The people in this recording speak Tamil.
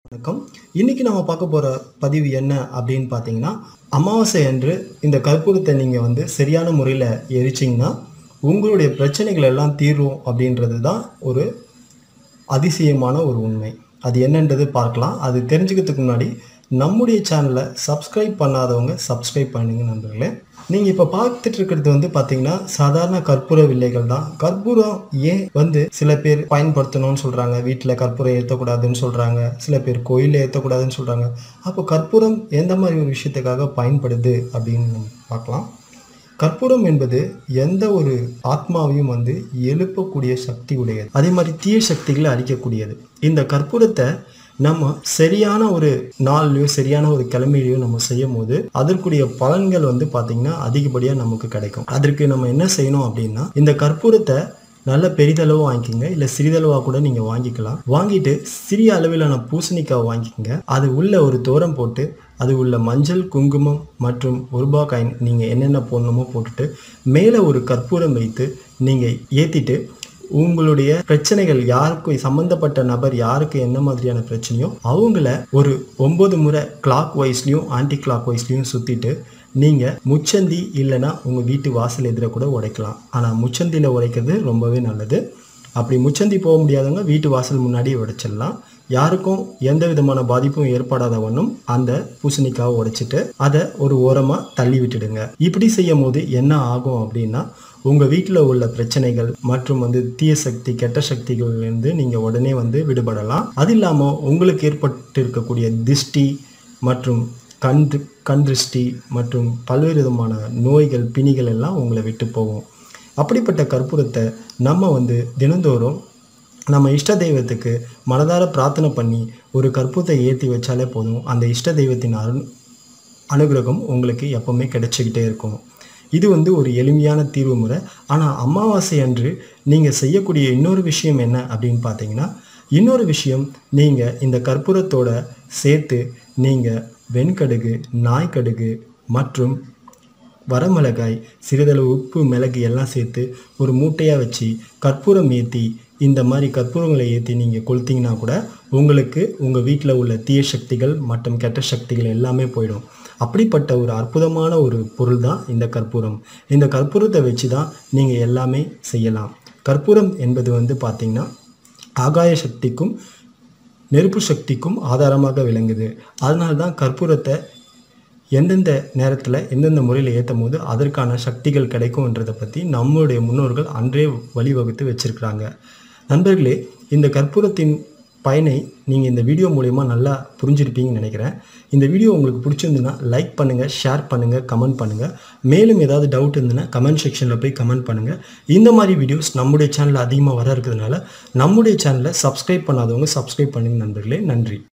வணக்கம் இன்னைக்கு நம்ம பார்க்க போகிற பதிவு என்ன அப்படின்னு பார்த்தீங்கன்னா அமாவாசை அன்று இந்த கற்பூரத்தை நீங்கள் வந்து சரியான முறையில் எரிச்சிங்கன்னா உங்களுடைய பிரச்சனைகள் எல்லாம் தீரும் அப்படின்றது தான் ஒரு அதிசயமான ஒரு உண்மை அது என்னன்றது பார்க்கலாம் அது தெரிஞ்சுக்கிறதுக்கு முன்னாடி நம்முடைய சேனலை சப்ஸ்கிரைப் பண்ணாதவங்க சப்ஸ்கிரைப் பண்ணுங்க நண்பர்களே நீங்கள் இப்போ பார்த்துட்டு இருக்கிறது வந்து பார்த்தீங்கன்னா சாதாரண கற்பூர வில்லைகள் தான் கற்பூரம் ஏன் வந்து சில பேர் பயன்படுத்தணும்னு சொல்கிறாங்க வீட்டில் கற்பூரம் ஏற்றக்கூடாதுன்னு சொல்கிறாங்க சில பேர் கோயிலில் ஏற்றக்கூடாதுன்னு சொல்கிறாங்க அப்போ கற்பூரம் எந்த மாதிரி ஒரு விஷயத்துக்காக பயன்படுது அப்படின்னு நம்ம பார்க்கலாம் கற்பூரம் என்பது எந்த ஒரு ஆத்மாவையும் வந்து எழுப்பக்கூடிய சக்தி உடையது அதே மாதிரி தீய சக்திகளை அழிக்கக்கூடியது இந்த கற்பூரத்தை நம்ம சரியான ஒரு நாள்லையோ சரியான ஒரு கிழமையிலையோ நம்ம செய்யும் போது அதற்குரிய பலன்கள் வந்து பார்த்திங்கன்னா அதிகப்படியாக நமக்கு கிடைக்கும் அதற்கு நம்ம என்ன செய்யணும் அப்படின்னா இந்த கற்பூரத்தை நல்ல பெரிதளவு வாங்கிக்கோங்க இல்லை சிறிதளவாக கூட நீங்கள் வாங்கிக்கலாம் வாங்கிட்டு சிறிய அளவிலான பூசணிக்காய் வாங்கிக்கோங்க அது உள்ள ஒரு தோரம் போட்டு அது உள்ள மஞ்சள் குங்குமம் மற்றும் ஒரு ரூபா காயின் நீங்கள் என்னென்ன போடணுமோ போட்டுட்டு மேலே ஒரு கற்பூரம் வைத்து நீங்கள் ஏற்றிட்டு உங்களுடைய பிரச்சனைகள் யாருக்கு சம்மந்தப்பட்ட நபர் யாருக்கு என்ன மாதிரியான பிரச்சனையோ அவங்கள ஒரு ஒன்பது முறை கிளாக் வைஸ்லையும் ஆன்டி கிளாக் வைஸ்லையும் சுற்றிட்டு நீங்கள் முச்சந்தி இல்லைன்னா உங்கள் வீட்டு வாசல் எதிர கூட உடைக்கலாம் ஆனால் முச்சந்தியில் உடைக்கிறது ரொம்பவே நல்லது அப்படி முச்சந்தி போக முடியாதவங்க வீட்டு வாசல் முன்னாடி உடைச்சிடலாம் யாருக்கும் எந்த விதமான பாதிப்பும் ஏற்படாத வண்ணம் அந்த பூசணிக்காவை உடைச்சிட்டு அதை ஒரு ஓரமாக தள்ளி விட்டுடுங்க இப்படி செய்யும் போது என்ன ஆகும் அப்படின்னா உங்கள் வீட்டில் உள்ள பிரச்சனைகள் மற்றும் வந்து தீய சக்தி கெட்ட சக்திகள்லேருந்து நீங்கள் உடனே வந்து விடுபடலாம் அது இல்லாமல் உங்களுக்கு ஏற்பட்டு இருக்கக்கூடிய திஷ்டி மற்றும் கண் கண் திருஷ்டி மற்றும் பல்வேறு விதமான நோய்கள் பிணிகள் எல்லாம் உங்களை விட்டு போகும் அப்படிப்பட்ட கற்பூரத்தை நம்ம வந்து தினந்தோறும் நம்ம இஷ்ட தெய்வத்துக்கு மனதார பிரார்த்தனை பண்ணி ஒரு கற்பூரத்தை ஏற்றி வச்சாலே போதும் அந்த இஷ்ட தெய்வத்தின் அரு அனுகிரகம் உங்களுக்கு எப்பவுமே கிடைச்சிக்கிட்டே இருக்கும் இது வந்து ஒரு எளிமையான தீர்வு முறை ஆனால் அமாவாசை அன்று நீங்கள் செய்யக்கூடிய இன்னொரு விஷயம் என்ன அப்படின்னு பார்த்தீங்கன்னா இன்னொரு விஷயம் நீங்கள் இந்த கற்பூரத்தோட சேர்த்து நீங்கள் வெண்கடுகு நாய்க்கடுகு மற்றும் வரமிளகாய் சிறிதளவு உப்பு மிளகு எல்லாம் சேர்த்து ஒரு மூட்டையாக வச்சு கற்பூரம் ஏற்றி இந்த மாதிரி கற்பூரங்களை ஏற்றி நீங்கள் கொளுத்திங்கன்னா கூட உங்களுக்கு உங்கள் வீட்டில் உள்ள தீய சக்திகள் மற்றும் கெட்ட சக்திகள் எல்லாமே போயிடும் அப்படிப்பட்ட ஒரு அற்புதமான ஒரு பொருள் தான் இந்த கற்பூரம் இந்த கற்பூரத்தை வச்சு தான் நீங்கள் எல்லாமே செய்யலாம் கற்பூரம் என்பது வந்து பார்த்திங்கன்னா ஆகாய சக்திக்கும் நெருப்பு சக்திக்கும் ஆதாரமாக விளங்குது அதனால தான் கற்பூரத்தை எந்தெந்த நேரத்தில் எந்தெந்த முறையில் ஏற்றும் போது அதற்கான சக்திகள் கிடைக்கும்ன்றதை பற்றி நம்மளுடைய முன்னோர்கள் அன்றே வழிவகுத்து வச்சுருக்கிறாங்க நண்பர்களே இந்த கற்பூரத்தின் பயனை நீங்கள் இந்த வீடியோ மூலயமா நல்லா புரிஞ்சிருப்பீங்கன்னு நினைக்கிறேன் இந்த வீடியோ உங்களுக்கு பிடிச்சிருந்துன்னா லைக் பண்ணுங்கள் ஷேர் பண்ணுங்கள் கமெண்ட் பண்ணுங்கள் மேலும் ஏதாவது டவுட் இருந்ததுன்னா கமெண்ட் செக்ஷனில் போய் கமெண்ட் பண்ணுங்கள் இந்த மாதிரி வீடியோஸ் நம்முடைய சேனலில் அதிகமாக வர இருக்கிறதுனால நம்முடைய சேனலை சப்ஸ்கிரைப் பண்ணாதவங்க சப்ஸ்கிரைப் பண்ணுங்க நண்பர்களே நன்றி